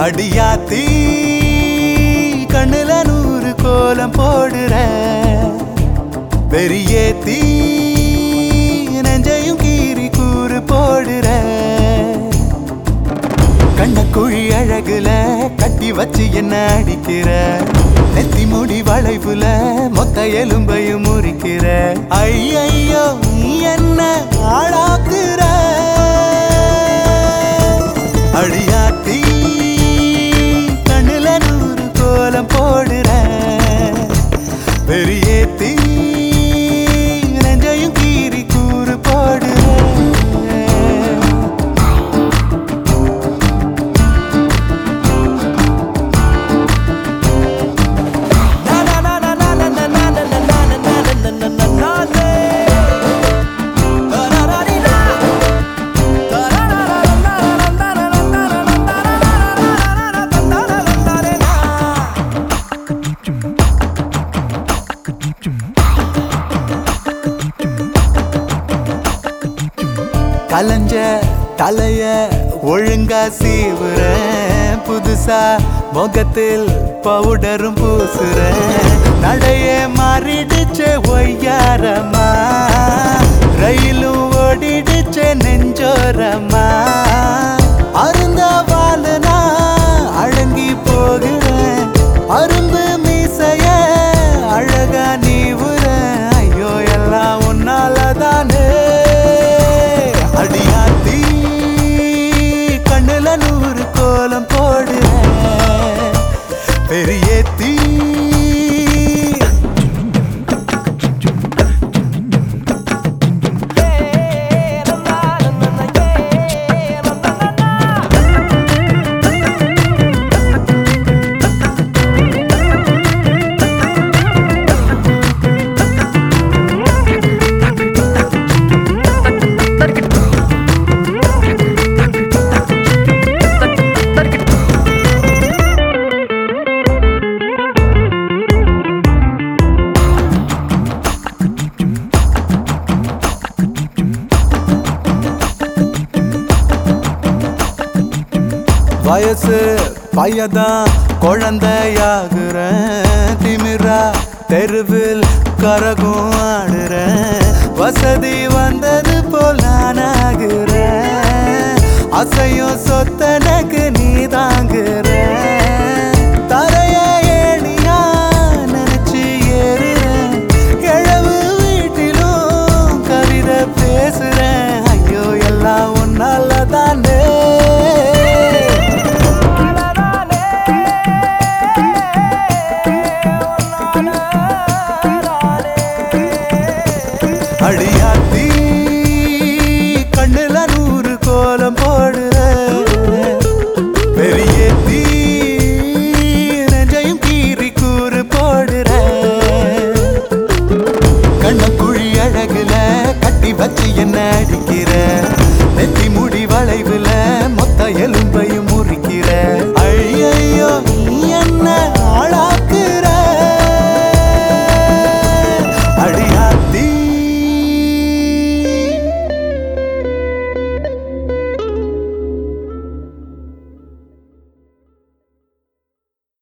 அடியாத்தி கண்ணுல நூறு கோலம் போடுற பெரியேத்தி நெஞ்சையும் கீறி கூறு போடுற கண்ணக்குழி அழகுல கட்டி வச்சு என்ன அடிக்கிற நெத்தி முடி வளைவுல மொத்த எலும்பையும் முறிக்கிற ஐயையோ நீ என்ன ஆளாக்குற அடியாத்தி கண்ணுல நூறு கோலம் போடுற பெரியேத்தி நெஞ்சையும் கீறி கூறு போடுற கலஞ்ச தலைய ஒழுங்கா சீவுற புதுசா முகத்தில் பவுடரும் பூசுற நடைய மாறிடுச்சு ஒய்யாரமா ரயிலும் ஓடிடுச்சு நெஞ்சோரமா அருந்த வாழுனா அழங்கி போகிறேன் அரும்பு மீசைய அழகா நீவுற ஐயோ எல்லாம் உன்னாலதானே அடியாத்தி கண்ணுல நூறு கோலம் போடுறேன் பெரியேத்தி வயசு பையதான் குழந்தையாகுறேன் திமிரா தெருவில் கரகும் ஆடுறேன் வசதி வந்தது போல் நான் ஆகுறேன் அசையும் சொத்தனக்கு நீ தாங்க